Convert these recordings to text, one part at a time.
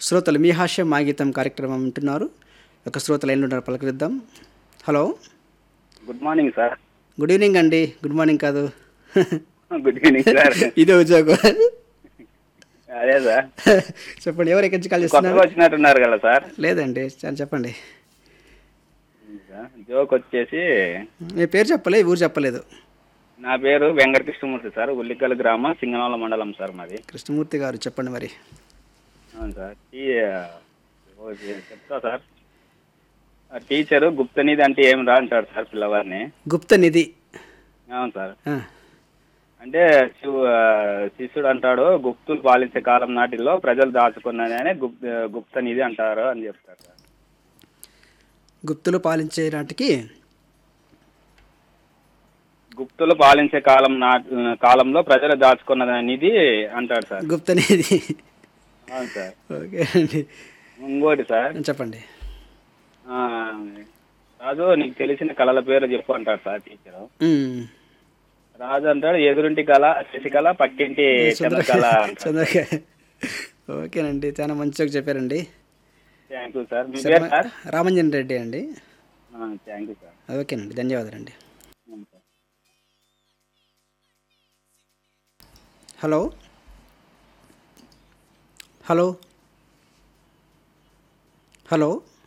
శ్రోతలు మీ హాస్యం మా గీతం కార్యక్రమం వింటున్నారు ఒక శ్రోతలు లైన్లో ఉన్నారు పలకరిద్దాం hello good morning sir good evening అండి గుడ్ మార్నింగ్ కాదు గుడ్ ఈవినింగ్ సార్ ఇదే ఉద్యోగం అదే సార్ చెప్పండి ఎవరు ఎక్కడి నుంచి కాల్ కొత్తగా చేస్తున్నారు వచ్చినట్టున్నారు కదా సార్ లేదండి చాలా చెప్పండి జోక్ వచ్చేసి మీ పేరు చెప్పలే ఊరు చెప్పలేదు నా పేరు వెంకట కృష్ణమూర్తి సార్ ఉల్లికల్ గ్రామం సింగనోల మండలం సార్ మాది కృష్ణమూర్తి గారు చెప్పండి మరి అవును సార్ ఈ ఓ, చెప్తా సార్ ఆ టీచరు గుప్తనిధి అంటే ఏం రా అంటాడు సార్ పిల్లవాడిని గుప్త నిధి అవును సార్ ఆ, అంటే శివు- ఆ, శిష్యుడు అంటాడు గుప్తులు పాలించే కాలం నాటిలో ప్రజలు దాచుకున్నది అని గుప్ గుప్త నిధి అంటారు అని చెప్తారు సార్ గుప్తులు పాలించే నాటికి గుప్తులు పాలించే కాలం నా కాలంలో ప్రజలు దాచుకున్న నిధి అంటాడు సార్ గుప్త నిధి అవును సార్ ఓకే అండి ఇంకోటి సార్ చెప్పండి ఆ, రాజు నీకు తెలిసిన కళల పేరు చెప్పు అంటాడు సార్ టీచర్ ఉమ్. రాజు అంటాడు ఎదురింటి కళ శశికళ పక్కింటి చంద్రకళ చంద్రక ఓకేనండి చాలా మంచిగా చెప్పారండి థ్యాంక్ యూ సార్ మీ పేరు సార్ రామంజన్ రెడ్డి అండి థ్యాంక్ యూ సార్ ఓకేనండి ధన్యవాదాలండి అవును సార్ హలో హలో హలో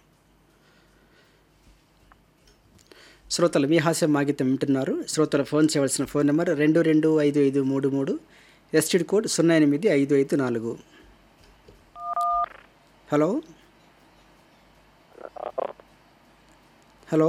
శ్రోతలు మీ హాస్యం మాగితం వింటున్నారు శ్రోతలు ఫోన్ చేయవలసిన ఫోన్ నెంబర్ రెండు రెండు ఐదు ఐదు మూడు మూడు ఎస్టీడ్ కోడ్ సున్నా ఎనిమిది ఐదు ఐదు నాలుగు హలో హలో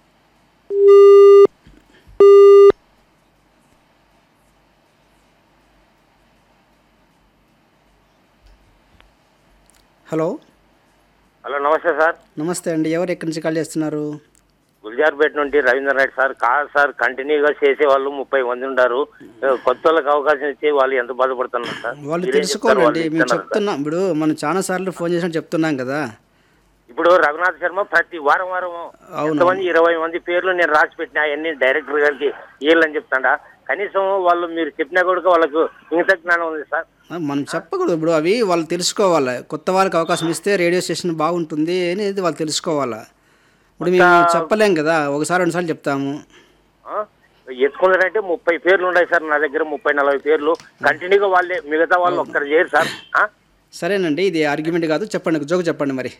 హలో హలో నమస్తే సార్ నమస్తే అండి ఎవరు ఎక్కడి నుంచి కాల్ చేస్తున్నారు గుల్జార్పేట నుండి రవీంద్ర నాయుడు సార్ కాదు సార్ కంటిన్యూగా చేసే వాళ్ళు ముప్పై మంది ఉన్నారు కొత్త వాళ్ళకి అవకాశం ఇచ్చి వాళ్ళు ఎంత బాధపడుతున్నారు సార్ వాళ్ళు మీరేం చెప్తారు? తెలుసుకోవాలండి వాళ్ళు మేము ఇస్తున్నారు సార్. చెప్తున్నాం ఇప్పుడు మనం చాలా సార్లు ఫోన్ చేసినట్టు చెప్తున్నాం కదా ఇప్పుడు రఘునాథ్ శర్మ ప్రతి వారం వారం అవును. ఎంతమంది ఇరవై మంది పేర్లు నేను రాసి పెట్టిన అవన్నీ డైరెక్టర్ గారికి వీళ్ళని చెప్తాడా కనీసం వాళ్ళు మీరు చెప్పినా కూడా వాళ్ళకు ఇంత జ్ఞానం ఉంది సార్ ఆ, మనం చెప్పకూడదు ఇప్పుడు అవి వాళ్ళు తెలుసుకోవాలి కొత్త వాళ్ళకి అవకాశం ఇస్తే రేడియో స్టేషన్ బాగుంటుంది అనేది వాళ్ళు తెలుసుకోవాలా ఇప్పుడు మేము చెప్పలేం కదా ఒకసారి రెండుసార్లు చెప్తాము ఆ? ఎత్తుకున్నారంటే ముప్పై పేర్లు ఉన్నాయి సార్ నా దగ్గర ముప్పై నలభై పేర్లు కంటిన్యూగా వాళ్ళే మిగతా వాళ్ళు ఒక్కరు చేయరు సార్ ఆ? సరేనండి ఇది ఆర్గ్యుమెంట్ కాదు చెప్పండి జోక్ చెప్పండి మరి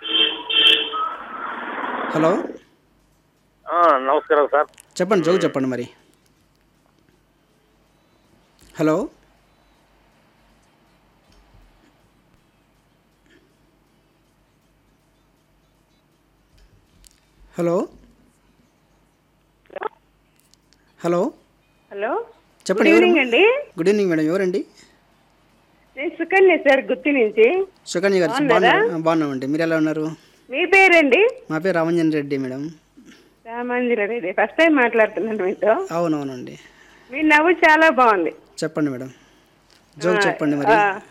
హలో ఆ, నమస్కారం సార్ చెప్పండి జోక్ చెప్పండి మరి హలో హలో హలో హలో చెప్పండి గుడ్ ఎవరు? ఈవినింగ్ అండి గుడ్ ఈవినింగ్ మేడం ఎవరండి నేను సుకన్య సార్ గుత్తి నుంచి సుకన్య గారు బాగున్నారా? బాగున్నా బాగున్నామండి మీరు ఎలా ఉన్నారు మీ పేరండి మా పేరు Ramanjan Reddy madam Ramanjala Reddy first time మాట్లాడుతున్నాను మీతో అవునవునండి మీ నవ్వు చాలా బాగుంది చెప్పండి మేడం జోక్ చెప్పండి మరి ఆ,